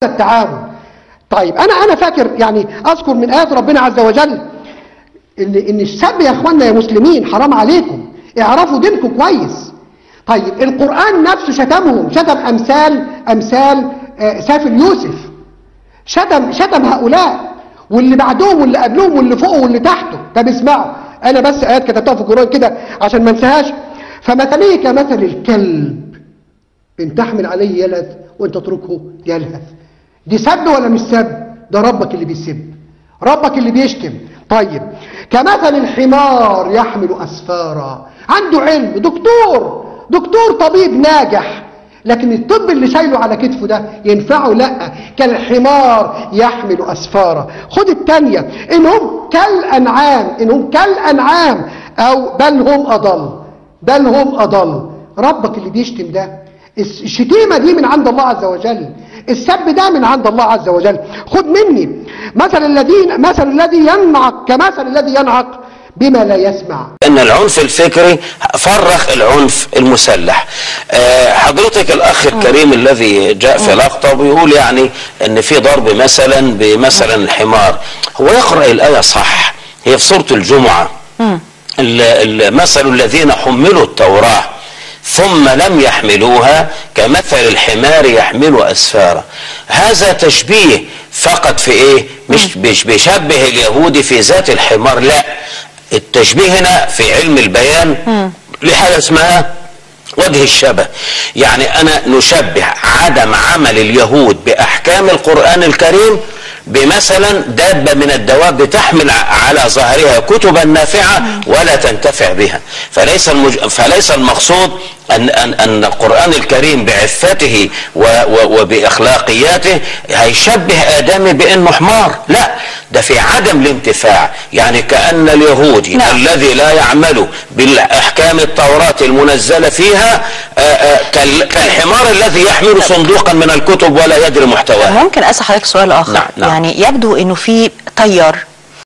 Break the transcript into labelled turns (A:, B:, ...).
A: التعاون طيب انا انا فاكر يعني اذكر من ايات ربنا عز وجل ان ان السب يا اخوانا يا مسلمين حرام عليكم اعرفوا دينكم كويس طيب القران نفسه شتمهم شتم امثال امثال آه، سافل يوسف شتم شتم هؤلاء واللي بعدهم واللي قبلهم واللي فوقه واللي تحته طب اسمعوا انا بس ايات كتبتها في القران كده عشان ما انساهاش فمثله كمثل الكلب ان تحمل عليه يلهث وان تتركه يلهث دي سب ولا مش سب ده ربك اللي بيسب ربك اللي بيشتم طيب كمثل الحمار يحمل اسفارا عنده علم دكتور دكتور طبيب ناجح لكن الطب اللي شايله على كتفه ده ينفعه لا كالحمار يحمل اسفارا خد التانية انهم كالانعام انهم كالانعام او بل هم اضل بل هم اضل ربك اللي بيشتم ده الشتيمة دي من عند الله عز وجل السب ده من عند الله عز وجل خد مني مثل الذين مثل الذي ينعق كمثل الذي ينعق بما لا يسمع
B: ان العنف الفكري فرخ العنف المسلح آه، حضرتك الاخ الكريم الذي جاء في لقطه بيقول يعني ان في ضرب مثلا بمثلا الحمار هو يقرا الايه صح هي في سوره الجمعه ال- ال- مثل الذين حملوا التوراه ثم لم يحملوها كمثل الحمار يحمل اسفارا هذا تشبيه فقط في ايه مش مش بيشبه اليهودي في ذات الحمار لا التشبيه هنا في علم البيان لحاجه اسمها وجه الشبه يعني انا نشبه عدم عمل اليهود باحكام القران الكريم بمثلا دابه من الدواب تحمل ع- على ظهرها كتبا نافعه ولا تنتفع بها فليس المج... فليس المقصود ان ان ان القران الكريم بعفته و... و... وباخلاقياته هيشبه ادمي بانه حمار لا ده في عدم الانتفاع يعني كان اليهودي
C: نعم.
B: الذي لا يعمل بالاحكام التوراه المنزله فيها آه، آه، كال- كالحمار الذي يحمل صندوقا من الكتب ولا يدري محتواه
C: ممكن اسال حضرتك سؤال اخر
B: نعم، نعم.
C: يعني يبدو انه في تيار